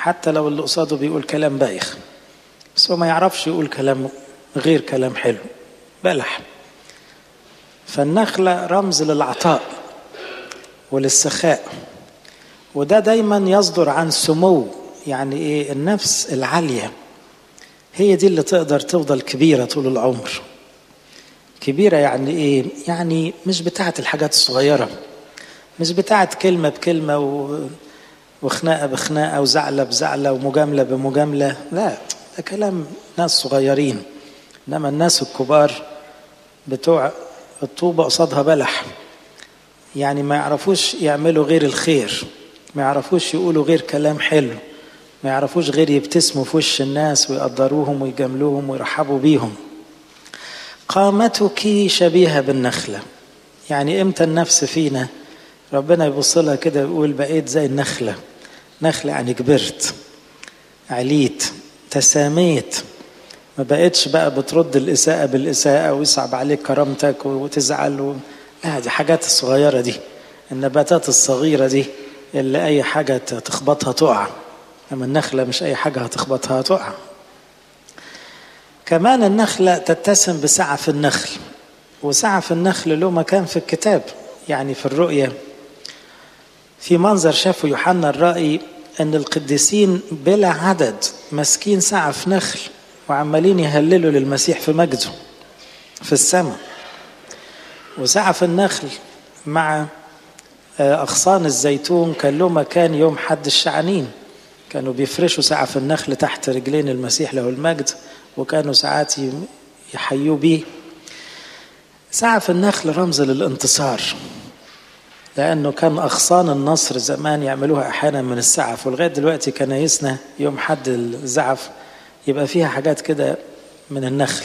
حتى لو اللي قصاده بيقول كلام بايخ بس هو ما يعرفش يقول كلام غير كلام حلو بلح فالنخلة رمز للعطاء وللسخاء وده دايما يصدر عن سمو يعني ايه النفس العالية هي دي اللي تقدر تفضل كبيرة طول العمر كبيرة يعني ايه يعني مش بتاعة الحاجات الصغيرة مش بتاعة كلمة بكلمة و... وخناقة بخناقة وزعلة بزعلة ومجاملة بمجاملة لا ده كلام ناس صغيرين إنما الناس الكبار بتوع الطوبة قصادها بلح يعني ما يعرفوش يعملوا غير الخير ما يعرفوش يقولوا غير كلام حلو ما يعرفوش غير يبتسموا في وش الناس ويقدروهم ويجاملوهم ويرحبوا بيهم قامتك شبيهة بالنخلة يعني امتى النفس فينا ربنا يبص لها كده ويقول بقيت زي النخلة نخلة يعني كبرت عليت تساميت ما بقتش بقى بترد الإساءة بالإساءة ويصعب عليك كرامتك وتزعل و... لا دي حاجات الصغيرة دي النباتات الصغيرة دي اللي أي حاجة تخبطها تقع أما النخلة مش أي حاجة هتخبطها تقع كمان النخلة تتسم بسعف النخل وسعف النخل له مكان في الكتاب يعني في الرؤية في منظر شافه يوحنا الرائي أن القديسين بلا عدد ماسكين سعف نخل وعمالين يهللوا للمسيح في مجده في السماء وسعف النخل مع أغصان الزيتون كان له مكان يوم حد الشعنين كانوا بيفرشوا سعف النخل تحت رجلين المسيح له المجد وكانوا ساعات يحيوا بيه سعف النخل رمز للانتصار لأنه كان أغصان النصر زمان يعملوها أحيانا من السعف ولغاية دلوقتي كنايسنا يوم حد الزعف يبقى فيها حاجات كده من النخل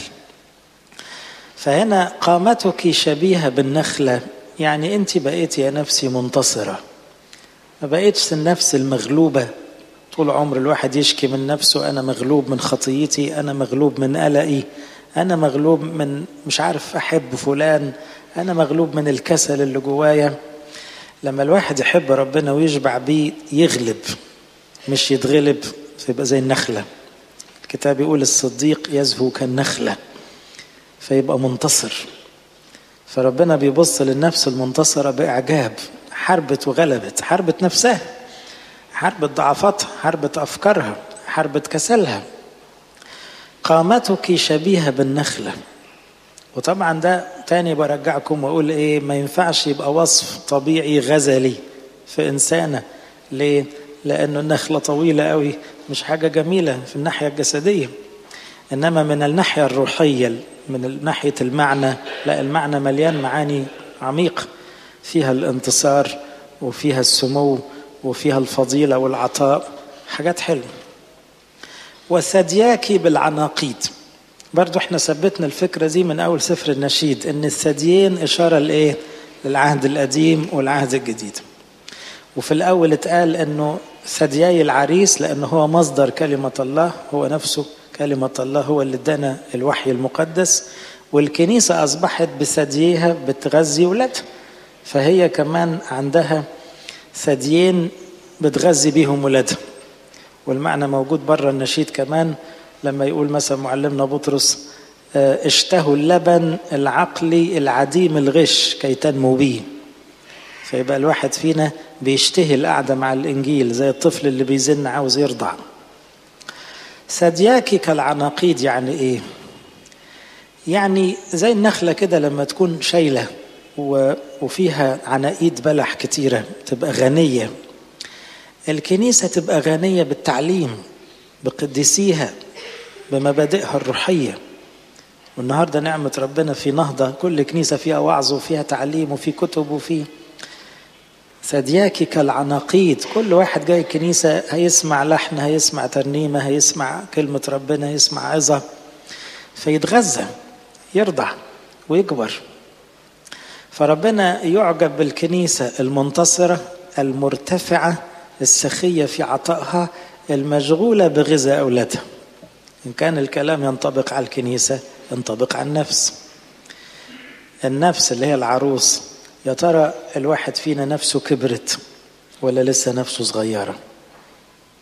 فهنا قامتك شبيهة بالنخلة يعني أنت بقيت يا نفسي منتصرة ما بقيتش النفس المغلوبة طول عمر الواحد يشكي من نفسه أنا مغلوب من خطيتي أنا مغلوب من قلقي أنا مغلوب من مش عارف أحب فلان أنا مغلوب من الكسل اللي جوايا لما الواحد يحب ربنا ويشبع بيه يغلب مش يتغلب فيبقى زي النخلة الكتاب يقول الصديق يزهو كالنخلة فيبقى منتصر فربنا بيبص للنفس المنتصرة بإعجاب حربت وغلبت حربت نفسها حربت ضعفاتها حربت أفكارها حربت كسلها قامتك شبيهة بالنخلة وطبعا ده تاني برجعكم واقول ايه ما ينفعش يبقى وصف طبيعي غزلي في انسانه ليه لانه النخله طويله قوي مش حاجه جميله في الناحيه الجسديه انما من الناحيه الروحيه من ناحيه المعنى لا المعنى مليان معاني عميقه فيها الانتصار وفيها السمو وفيها الفضيله والعطاء حاجات حلوه وثدياك بالعناقيد برضو احنا ثبتنا الفكرة دي من أول سفر النشيد إن الثديين إشارة لإيه؟ للعهد القديم والعهد الجديد. وفي الأول اتقال إنه ثدياي العريس لأنه هو مصدر كلمة الله هو نفسه كلمة الله هو اللي ادانا الوحي المقدس والكنيسة أصبحت بثدييها بتغذي ولادها فهي كمان عندها ثديين بتغذي بيهم ولادها والمعنى موجود بره النشيد كمان لما يقول مثلا معلمنا بطرس اشتهوا اللبن العقلي العديم الغش كي تنمو به فيبقى الواحد فينا بيشتهي القعدة مع الإنجيل زي الطفل اللي بيزن عاوز يرضع ثدياكي كالعناقيد يعني إيه يعني زي النخلة كده لما تكون شايلة وفيها عناقيد بلح كتيرة تبقى غنية الكنيسة تبقى غنية بالتعليم بقديسيها بمبادئها الروحية والنهاردة نعمة ربنا في نهضة كل كنيسة فيها وعظ وفيها تعليم وفي كتب وفي ثدياكي كالعناقيد كل واحد جاي الكنيسة هيسمع لحن هيسمع ترنيمة هيسمع كلمة ربنا هيسمع عظة فيتغذى يرضع ويكبر فربنا يعجب بالكنيسة المنتصرة المرتفعة السخية في عطائها المشغولة بغذاء أولادها إن كان الكلام ينطبق على الكنيسة ينطبق على النفس النفس اللي هي العروس يا ترى الواحد فينا نفسه كبرت ولا لسه نفسه صغيره